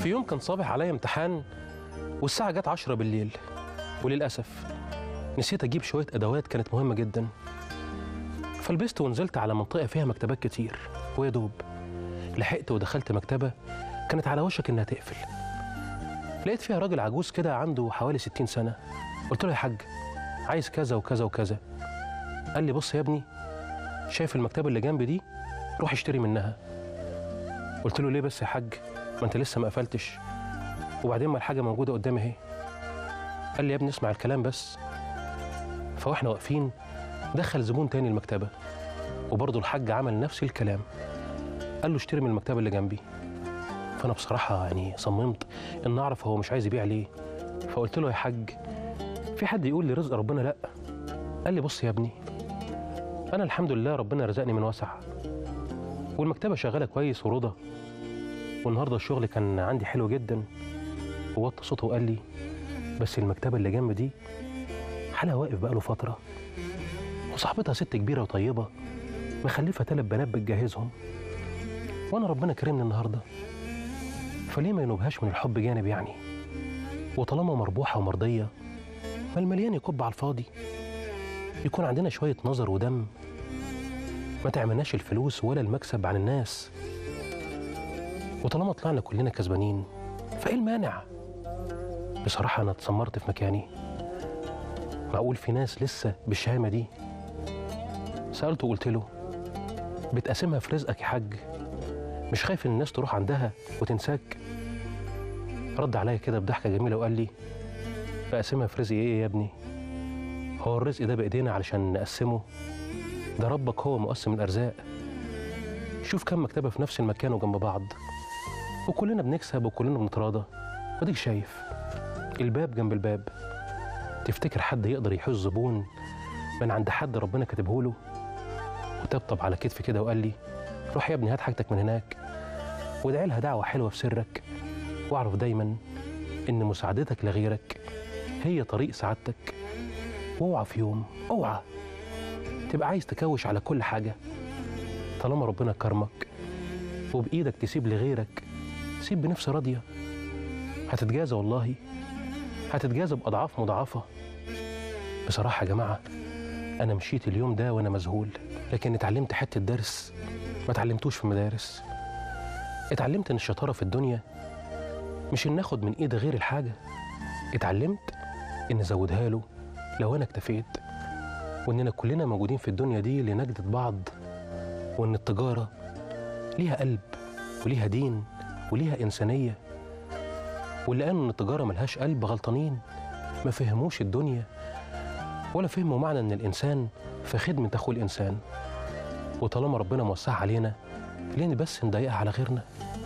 في يوم كان صابح عليا امتحان والساعة جت عشرة بالليل وللأسف نسيت أجيب شوية أدوات كانت مهمة جدا فلبست ونزلت على منطقة فيها مكتبات كتير ويا دوب لحقت ودخلت مكتبة كانت على وشك إنها تقفل لقيت فيها راجل عجوز كده عنده حوالي ستين سنة قلت له يا حاج عايز كذا وكذا وكذا قال لي بص يا ابني شايف المكتبة اللي جنبي دي روح اشتري منها قلت له ليه بس يا حاج ما انت لسه ما قفلتش وبعدين ما الحاجه موجوده قدامي اهي قال لي يا ابني اسمع الكلام بس فواحنا واقفين دخل زبون تاني المكتبه وبرضه الحاج عمل نفس الكلام قال له اشتري من المكتبه اللي جنبي فانا بصراحه يعني صممت ان اعرف هو مش عايز يبيع ليه فقلت له يا حاج في حد يقول لي رزق ربنا لا قال لي بص يا ابني انا الحمد لله ربنا رزقني من وسع والمكتبه شغاله كويس ورضا والنهارده الشغل كان عندي حلو جدا ووطى صوته وقال لي بس المكتبه اللي جنب دي حالها واقف بقاله فتره وصاحبتها ست كبيره وطيبه مخلفه ثلاث بنات بتجهزهم وانا ربنا كرمني النهارده فليه ما ينوبهاش من الحب جانب يعني وطالما مربوحه ومرضيه ما المليان يكب على الفاضي يكون عندنا شويه نظر ودم ما تعملناش الفلوس ولا المكسب عن الناس وطالما طلعنا كلنا كسبانين فايه المانع بصراحه انا اتسمرت في مكاني معقول في ناس لسه بالشهامه دي سالته وقلت له بتقاسمها في رزقك يا حاج مش خايف ان الناس تروح عندها وتنساك رد عليا كده بضحكه جميله وقال لي بقاسمها في رزقي ايه يا ابني هو الرزق ده بايدينا علشان نقسمه ده ربك هو مقسم الارزاق شوف كم مكتبه في نفس المكان وجنب بعض وكلنا بنكسب وكلنا بنتراضى وديك شايف الباب جنب الباب تفتكر حد يقدر يحوز زبون من عند حد ربنا كاتبه له وطبطب على كتفي كده وقال لي روح يا ابني هات حاجتك من هناك وادعي لها دعوه حلوه في سرك واعرف دايما ان مساعدتك لغيرك هي طريق سعادتك واوعى في يوم اوعى تبقى عايز تكوش على كل حاجه طالما ربنا كرمك وبايدك تسيب لغيرك سيب بنفس راضيه هتتجازى والله هتتجازى باضعاف مضاعفه بصراحه يا جماعه انا مشيت اليوم ده وانا مذهول لكن اتعلمت حته درس ما اتعلمتوش في المدارس اتعلمت ان الشطاره في الدنيا مش ان ناخد من ايد غير الحاجه اتعلمت ان ازودها له لو انا اكتفيت واننا كلنا موجودين في الدنيا دي لنجدة بعض وان التجاره ليها قلب وليها دين وليها انسانيه واللي قالوا ان التجاره ملهاش قلب غلطانين ما فهموش الدنيا ولا فهموا معنى ان الانسان في خدمه اخوه الانسان وطالما ربنا موسعها علينا ليه بس نضايقها على غيرنا